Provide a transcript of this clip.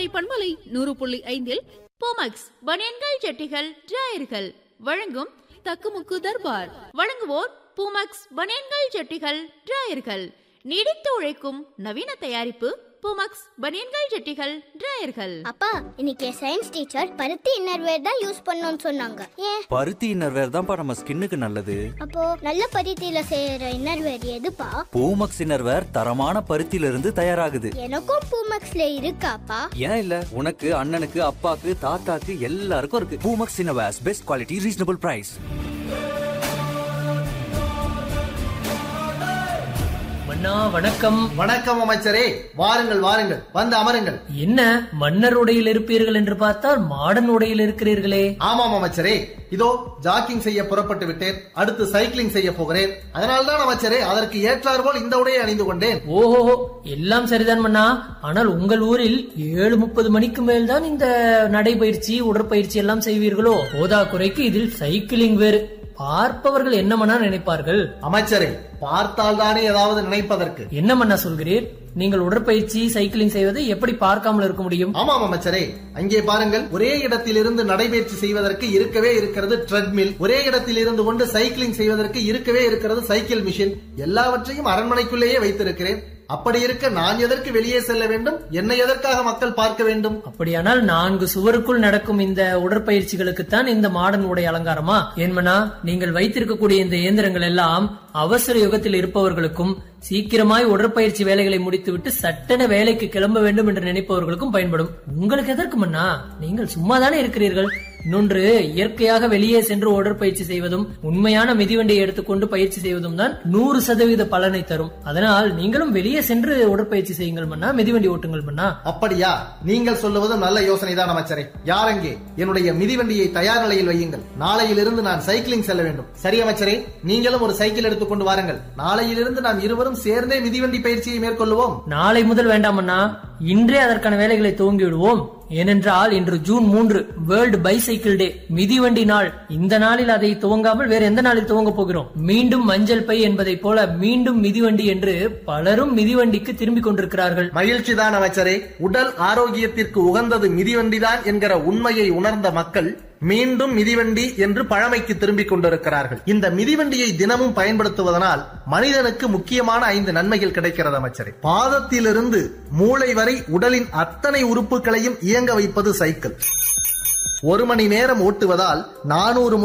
கோடை பண்பலை நூறு புள்ளி ஐந்தில் போமக்ஸ் பனியன்கள் ஜட்டிகள் டிராயர்கள் வழங்கும் தக்குமுக்கு தர்பார் வழங்குவோர் பூமக்ஸ் பனியன்கள் ஜட்டிகள் டிராயர்கள் நீடித்து உழைக்கும் நவீன தயாரிப்பு பூமக்ஸ் பனியன்கள் ஜட்டிகள் டிராயர்கள் அப்பா இன்னைக்கு சயின்ஸ் டீச்சர் பருத்தி இன்னர்வேர் தான் யூஸ் பண்ணணும்னு சொன்னாங்க ஏன் பருத்தி இன்னர்வேர் தான்ப்பா நம்ம ஸ்கின்னுக்கு நல்லது அப்போ நல்ல பருத்தியில செய்யற இன்னர்வேர் எதுப்பா பூமக்ஸ் இன்னர்வேர் தரமான பருத்தியில இருந்து தயாராகுது எனக்கும் பூமக்ஸ்ல இருக்காப்பா ஏன் இல்ல உனக்கு அண்ணனுக்கு அப்பாக்கு தாத்தாக்கு எல்லாருக்கும் இருக்கு Poomex innerwears best quality reasonable price மன்னா வணக்கம் வணக்கம் அமைச்சரே வாருங்கள் வாருங்கள் வந்து அமருங்கள் என்ன மன்னர் உடையில் இருப்பீர்கள் என்று பார்த்தால் மாடன் உடையில் இருக்கிறீர்களே ஆமாம் அமைச்சரே இதோ ஜாக்கிங் செய்ய புறப்பட்டு விட்டேன் அடுத்து சைக்கிளிங் செய்ய போகிறேன் அதனால்தான் அமைச்சரே அதற்கு ஏற்றாற்போல் இந்த உடையை அணிந்து கொண்டேன் ஓஹோ எல்லாம் சரிதான் மன்னா ஆனால் உங்கள் ஊரில் ஏழு முப்பது மணிக்கு மேல் தான் இந்த நடைபயிற்சி உடற்பயிற்சி எல்லாம் செய்வீர்களோ போதா குறைக்கு இதில் சைக்கிளிங் வேறு பார்ப்பவர்கள் என்ன மன்னா நினைப்பார்கள் அமைச்சரே பார்த்தால் தானே ஏதாவது நினைப்பதற்கு என்ன மன்னா சொல்கிறீர் நீங்கள் உடற்பயிற்சி சைக்கிளிங் செய்வதை எப்படி பார்க்காமல் இருக்க முடியும் ஆமாம் அமைச்சரே அங்கே பாருங்கள் ஒரே இடத்திலிருந்து நடைபயிற்சி செய்வதற்கு இருக்கவே இருக்கிறது ட்ரெட்மில் ஒரே இடத்தில் இருந்து கொண்டு சைக்கிளிங் செய்வதற்கு இருக்கவே இருக்கிறது சைக்கிள் மிஷின் எல்லாவற்றையும் அரண்மனைக்குள்ளேயே வைத்திருக்கிறேன் அப்படி இருக்க நான் எதற்கு வெளியே செல்ல வேண்டும் என்னை எதற்காக மக்கள் பார்க்க வேண்டும் அப்படியானால் நான்கு சுவருக்குள் நடக்கும் இந்த உடற்பயிற்சிகளுக்குத்தான் இந்த மாடன் உடை அலங்காரமா ஏன்மனா நீங்கள் வைத்திருக்கக்கூடிய இந்த இயந்திரங்கள் எல்லாம் அவசர யுகத்தில் இருப்பவர்களுக்கும் சீக்கிரமாய் உடற்பயிற்சி வேலைகளை முடித்துவிட்டு சட்டென வேலைக்கு கிளம்ப வேண்டும் என்று நினைப்பவர்களுக்கும் பயன்படும் உங்களுக்கு எதற்கு மன்னா நீங்கள் சும்மாதானே இருக்கிறீர்கள் இன்னொன்று இயற்கையாக வெளியே சென்று உடற்பயிற்சி செய்வதும் உண்மையான மிதிவண்டியை எடுத்துக்கொண்டு பயிற்சி செய்வதும் தான் நூறு சதவீத பலனை தரும் அதனால் நீங்களும் வெளியே சென்று உடற்பயிற்சி செய்யுங்கள் மன்னா மிதிவண்டி ஓட்டுங்கள் மன்னா அப்படியா நீங்கள் சொல்லுவது நல்ல யோசனை தான் அமைச்சரே யாரெங்கே என்னுடைய மிதிவண்டியை தயார் நிலையில் வையுங்கள் நாளையிலிருந்து நான் சைக்கிளிங் செல்ல வேண்டும் சரி அமைச்சரே நீங்களும் ஒரு சைக்கிள் எடுத்துக்கொண்டு வாருங்கள் நாளையிலிருந்து நாம் இருவரும் சேர்ந்தே மிதிவண்டி பயிற்சியை மேற்கொள்வோம் நாளை முதல் வேண்டாம் அண்ணா இன்றே அதற்கான வேலைகளை துவங்கி விடுவோம் ஏனென்றால் இன்று ஜூன் மூன்று வேர்ல்டு பைசைக்கிள் டே மிதிவண்டி நாள் இந்த நாளில் அதை துவங்காமல் வேற எந்த நாளில் துவங்க போகிறோம் மீண்டும் மஞ்சள் பை என்பதை போல மீண்டும் மிதிவண்டி என்று பலரும் மிதிவண்டிக்கு திரும்பிக் கொண்டிருக்கிறார்கள் மகிழ்ச்சி தான் அமைச்சரே உடல் ஆரோக்கியத்திற்கு உகந்தது மிதிவண்டிதான் என்கிற உண்மையை உணர்ந்த மக்கள் மீண்டும் மிதிவண்டி என்று பழமைக்கு திரும்பிக் கொண்டிருக்கிறார்கள் இந்த மிதிவண்டியை தினமும் பயன்படுத்துவதனால் மனிதனுக்கு முக்கியமான ஐந்து நன்மைகள் கிடைக்கிறது அமைச்சரே பாதத்திலிருந்து மூளை வரை உடலின் அத்தனை உறுப்புகளையும் இயங்க வைப்பது சைக்கிள் ஒரு மணி நேரம் ஓட்டுவதால் நானூறு